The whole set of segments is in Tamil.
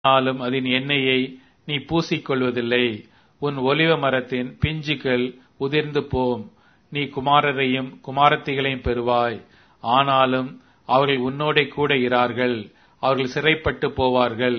ஆனாலும் அதன் எண்ணெயை நீ பூசிக்கொள்வதில்லை உன் ஒலிவ மரத்தின் பிஞ்சுகள் உதிர்ந்து போம் நீ குமாரரையும் குமாரத்திகளையும் பெறுவாய் ஆனாலும் அவர்கள் உன்னோடே கூட இரார்கள் அவர்கள் சிறைப்பட்டு போவார்கள்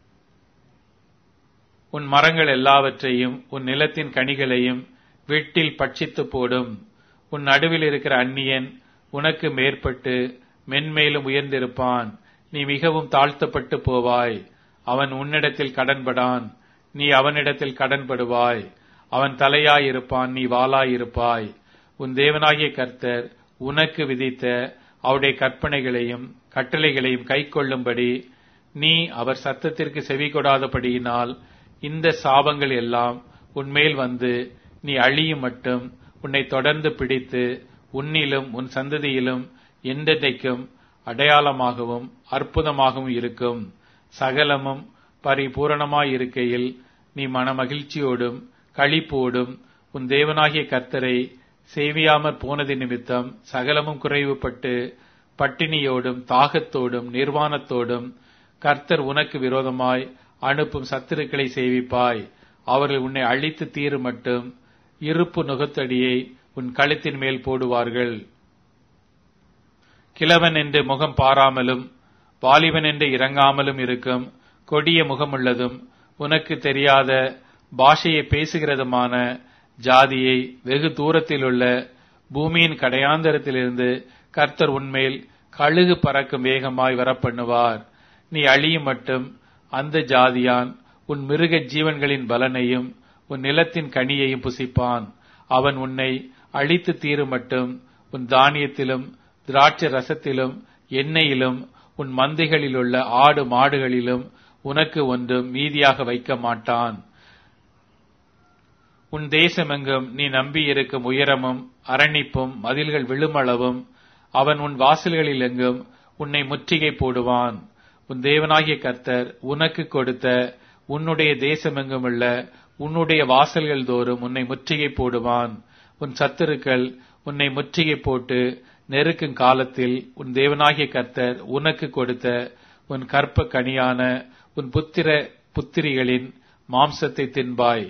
உன் மரங்கள் எல்லாவற்றையும் உன் நிலத்தின் கனிகளையும் வீட்டில் பட்சித்து போடும் உன் நடுவில் இருக்கிற அந்நியன் உனக்கு மேற்பட்டு மென்மேலும் உயர்ந்திருப்பான் நீ மிகவும் தாழ்த்தப்பட்டு போவாய் அவன் உன்னிடத்தில் கடன்படான் நீ அவனிடத்தில் கடன்படுவாய் அவன் தலையாயிருப்பான் நீ வாளாயிருப்பாய் உன் தேவனாகிய கர்த்தர் உனக்கு விதித்த அவருடைய கற்பனைகளையும் கட்டளைகளையும் கைக்கொள்ளும்படி நீ அவர் சத்தத்திற்கு செவி கொடாதபடியினால் இந்த சாபங்கள் எல்லாம் உன்மேல் வந்து நீ அழியும் மட்டும் உன்னை தொடர்ந்து பிடித்து உன்னிலும் உன் சந்ததியிலும் என்றென்றைக்கும் அடையாளமாகவும் அற்புதமாகவும் இருக்கும் சகலமும் பரிபூரணமாயிருக்கையில் நீ மனமகிழ்ச்சியோடும் களிப்போடும் உன் தேவனாகிய கர்த்தரை சேவியாமற் போனது நிமித்தம் சகலமும் குறைவுபட்டு பட்டினியோடும் தாகத்தோடும் நிர்வாணத்தோடும் கர்த்தர் உனக்கு விரோதமாய் அனுப்பும் சத்துருக்களை சேவிப்பாய் அவர்கள் உன்னை அழித்து தீரு மட்டும் இருப்பு நுகத்தடியை உன் கழுத்தின் மேல் போடுவார்கள் கிழவன் என்று முகம் பாராமலும் வாலிபன் என்று இறங்காமலும் இருக்கும் கொடிய முகமுள்ளதும் உனக்கு தெரியாத பாஷையை பேசுகிறதுமான ஜாதியை வெகு தூரத்தில் உள்ள பூமியின் கடையாந்தரத்திலிருந்து கர்த்தர் உன்மேல் கழுகு பறக்கும் வேகமாய் வரப்பண்ணுவார் நீ அழியும் மட்டும் அந்த ஜாதியான் உன் மிருக ஜீவன்களின் பலனையும் உன் நிலத்தின் கனியையும் புசிப்பான் அவன் உன்னை அழித்து தீரும் மட்டும் உன் தானியத்திலும் திராட்சை ரசத்திலும் எண்ணெயிலும் உன் மந்தைகளில் உள்ள ஆடு மாடுகளிலும் உனக்கு ஒன்றும் மீதியாக வைக்க மாட்டான் உன் தேசமெங்கும் நீ நம்பியிருக்கும் உயரமும் அரணிப்பும் மதில்கள் விழுமளவும் அவன் உன் வாசல்களில் எங்கும் உன்னை முற்றுகை போடுவான் உன் தேவனாகிய கர்த்தர் உனக்கு கொடுத்த உன்னுடைய தேசமெங்கும் உள்ள உன்னுடைய வாசல்கள் தோறும் உன்னை முற்றுகை போடுவான் உன் சத்துருக்கள் உன்னை முற்றுகை போட்டு நெருக்கும் காலத்தில் உன் தேவனாகிய கர்த்தர் உனக்கு கொடுத்த உன் கற்ப கனியான உன் புத்திர புத்திரிகளின் மாம்சத்தை தின்பாய்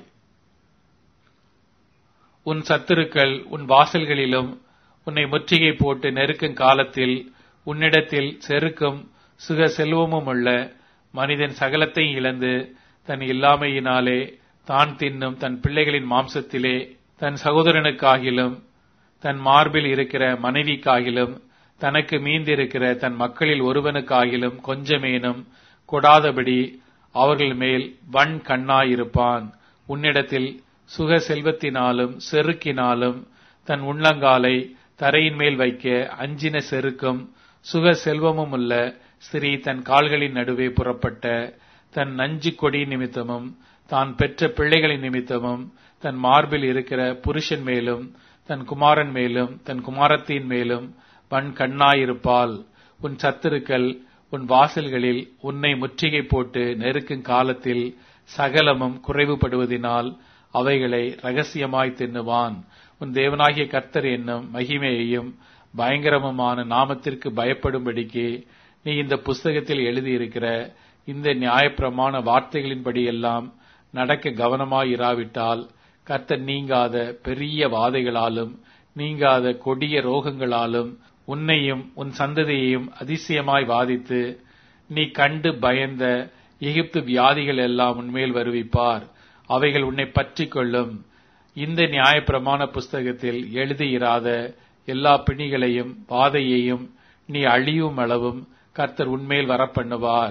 உன் சத்துருக்கள் உன் வாசல்களிலும் உன்னை முற்றுகை போட்டு நெருக்கும் காலத்தில் உன்னிடத்தில் செருக்கும் சுக செல்வமும் உள்ள மனிதன் சகலத்தையும் இழந்து தன் இல்லாமையினாலே தான் தின்னும் தன் பிள்ளைகளின் மாம்சத்திலே தன் சகோதரனுக்காகிலும் தன் மார்பில் இருக்கிற மனைவிக்காகிலும் தனக்கு மீந்திருக்கிற தன் மக்களில் ஒருவனுக்காகிலும் கொஞ்சமேனும் கொடாதபடி அவர்கள் மேல் வன் கண்ணாயிருப்பான் உன்னிடத்தில் சுக செல்வத்தினாலும் செருக்கினாலும் தன் உள்ளங்காலை தரையின் மேல் வைக்க அஞ்சின செருக்கும் சுக செல்வமும் உள்ள ஸ்திரீ தன் கால்களின் நடுவே புறப்பட்ட தன் நஞ்சு கொடி நிமித்தமும் தான் பெற்ற பிள்ளைகளின் நிமித்தமும் தன் மார்பில் இருக்கிற புருஷன் மேலும் தன் குமாரன் மேலும் தன் குமாரத்தின் மேலும் வன் கண்ணாயிருப்பால் உன் சத்துருக்கள் உன் வாசல்களில் உன்னை முற்றுகை போட்டு நெருக்கும் காலத்தில் சகலமும் குறைவுபடுவதினால் அவைகளை ரகசியமாய் தின்னுவான் உன் தேவனாகிய கர்த்தர் என்னும் மகிமையையும் பயங்கரமுமான நாமத்திற்கு பயப்படும்படிக்கு நீ இந்த புஸ்தகத்தில் எழுதியிருக்கிற இந்த நியாயப்பிரமாண வார்த்தைகளின்படியெல்லாம் நடக்க கவனமாயிராவிட்டால் கர்த்தர் நீங்காத பெரிய வாதைகளாலும் நீங்காத கொடிய ரோகங்களாலும் உன்னையும் உன் சந்ததியையும் அதிசயமாய் வாதித்து நீ கண்டு பயந்த எகிப்து வியாதிகள் எல்லாம் உன்மேல் வருவிப்பார் அவைகள் உன்னை பற்றி கொள்ளும் இந்த நியாயப்பிரமாண புஸ்தகத்தில் எழுதியிராத எல்லா பிணிகளையும் வாதையையும் நீ அழியும் அளவும் கர்த்தர் உன்மேல் வரப்பண்ணுவார்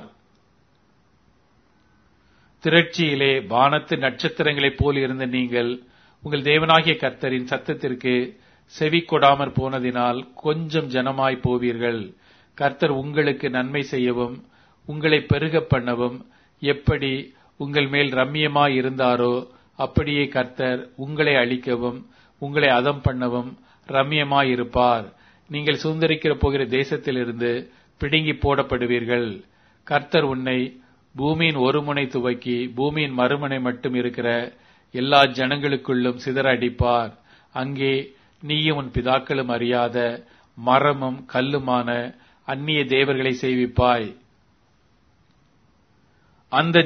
திரட்சியிலே வானத்து நட்சத்திரங்களைப் போல் இருந்த நீங்கள் உங்கள் தேவனாகிய கர்த்தரின் சத்தத்திற்கு செவி கொடாமற் போனதினால் கொஞ்சம் ஜனமாய் போவீர்கள் கர்த்தர் உங்களுக்கு நன்மை செய்யவும் உங்களை பெருக பண்ணவும் எப்படி உங்கள் மேல் ரம்மியமாய் இருந்தாரோ அப்படியே கர்த்தர் உங்களை அழிக்கவும் உங்களை அதம் பண்ணவும் ரம்மியமாய் இருப்பார் நீங்கள் சுதந்திரிக்கிற போகிற தேசத்திலிருந்து பிடுங்கி போடப்படுவீர்கள் கர்த்தர் உன்னை பூமியின் ஒரு முனை துவக்கி பூமியின் மறுமுனை மட்டும் இருக்கிற எல்லா ஜனங்களுக்குள்ளும் சிதற அடிப்பார் அங்கே நீயும் உன் பிதாக்களும் அறியாத மரமும் கல்லுமான அந்நிய தேவர்களை செய்விப்பாய் அந்த